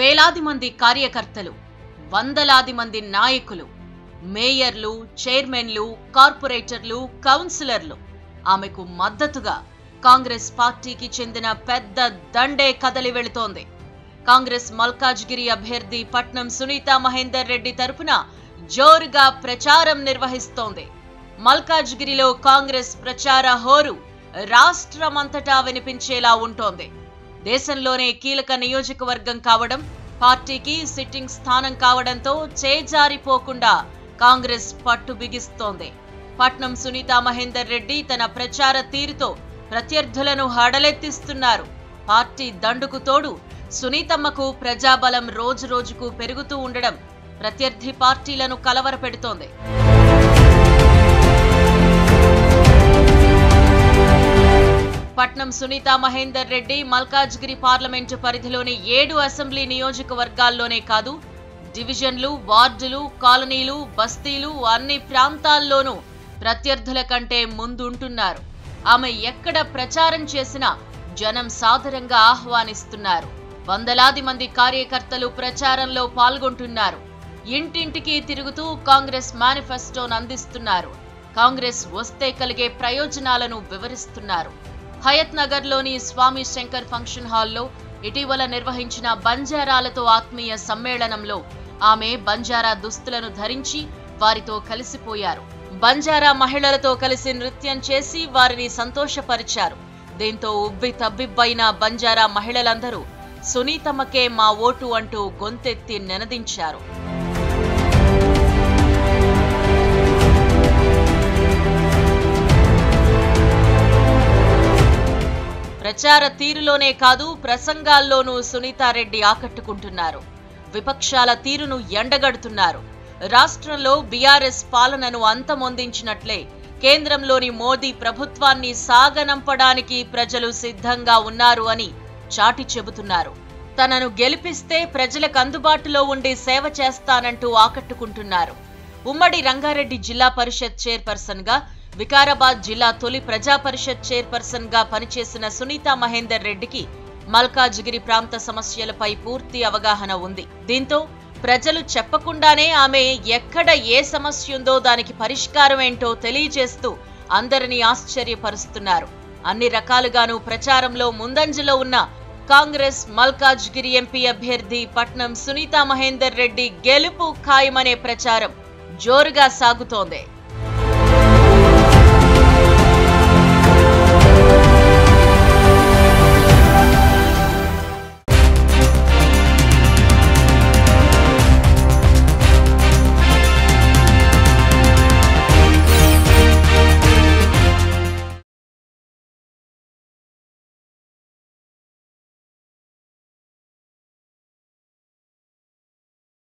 వేలాది మంది కార్యకర్తలు వందలాది మంది నాయకులు మేయర్లు చైర్మన్లు కార్పొరేటర్లు కౌన్సిలర్లు ఆమెకు మద్దతుగా కాంగ్రెస్ పార్టీకి చెందిన పెద్ద దండే కదలి వెళుతోంది కాంగ్రెస్ మల్కాజ్గిరి అభ్యర్థి పట్నం సునీత మహేందర్ రెడ్డి తరపున జోరుగా ప్రచారం నిర్వహిస్తోంది మల్కాజ్గిరిలో కాంగ్రెస్ ప్రచార హోరు రాష్ట్రమంతటా వినిపించేలా ఉంటోంది దేశంలోనే కీలక నియోజకవర్గం కావడం పార్టీకి సిట్టింగ్ స్థానం కావడంతో చేజారిపోకుండా కాంగ్రెస్ పట్టు బిగిస్తోంది పట్నం సునీత మహేందర్ రెడ్డి తన ప్రచార తీరుతో ప్రత్యర్థులను హడలెత్తిస్తున్నారు పార్టీ దండుకు తోడు సునీతమ్మకు ప్రజాబలం రోజు రోజుకు పెరుగుతూ ఉండడం ప్రత్యర్థి పార్టీలను కలవరపెడుతోంది పట్నం సునీత మహేందర్ రెడ్డి మల్కాజ్గిరి పార్లమెంటు పరిధిలోని ఏడు అసెంబ్లీ నియోజకవర్గాల్లోనే కాదు డివిజన్లు వార్డులు కాలనీలు బస్తీలు అన్ని ప్రాంతాల్లోనూ ప్రత్యర్థుల కంటే ముందుంటున్నారు ఆమె ఎక్కడ ప్రచారం చేసినా జనం సాదరంగా ఆహ్వానిస్తున్నారు వందలాది మంది కార్యకర్తలు ప్రచారంలో పాల్గొంటున్నారు ఇంటింటికి తిరుగుతూ కాంగ్రెస్ మేనిఫెస్టోను అందిస్తున్నారు కాంగ్రెస్ వస్తే కలిగే ప్రయోజనాలను వివరిస్తున్నారు హయత్ నగర్లోని స్వామి శంకర్ ఫంక్షన్ హాల్లో ఇటీవల నిర్వహించిన బంజారాలతో ఆత్మీయ సమ్మేళనంలో ఆమె బంజారా దుస్తులను ధరించి వారితో కలిసిపోయారు బంజారా మహిళలతో కలిసి నృత్యం చేసి వారిని సంతోషపరిచారు దీంతో ఉబ్బి తబ్బిబ్బైన బంజారా మహిళలందరూ సునీతమ్మకే మా ఓటు అంటూ గొంతెత్తి నినదించారు ప్రచార తీరులోనే కాదు ప్రసంగాల్లోనూ సునీతారెడ్డి ఆకట్టుకుంటున్నారు విపక్షాల తీరును ఎండగడుతున్నారు రాష్ట్రంలో బీఆర్ఎస్ పాలనను అంతమొందించినట్లే కేంద్రంలోని మోదీ ప్రభుత్వాన్ని సాగనంపడానికి ప్రజలు సిద్ధంగా ఉన్నారు అని చాటి చెబుతున్నారు తనను గెలిపిస్తే ప్రజలకు అందుబాటులో ఉండి సేవ చేస్తానంటూ ఆకట్టుకుంటున్నారు ఉమ్మడి రంగారెడ్డి జిల్లా పరిషత్ చైర్పర్సన్ గా వికారాబాద్ జిల్లా తొలి ప్రజా పరిషత్ చైర్పర్సన్ గా పనిచేసిన సునీత మహేందర్ రెడ్డికి మల్కాజ్గిరి ప్రాంత సమస్యలపై పూర్తి అవగాహన ఉంది దీంతో ప్రజలు చెప్పకుండానే ఆమె ఎక్కడ ఏ సమస్య ఉందో దానికి పరిష్కారం ఏంటో తెలియజేస్తూ అందరినీ ఆశ్చర్యపరుస్తున్నారు అన్ని రకాలుగాను ప్రచారంలో ముందంజలో ఉన్న కాంగ్రెస్ మల్కాజ్గిరి ఎంపీ అభ్యర్థి పట్నం సునీత మహేందర్ రెడ్డి గెలుపు ఖాయమనే ప్రచారం జోరుగా సాగుతోంది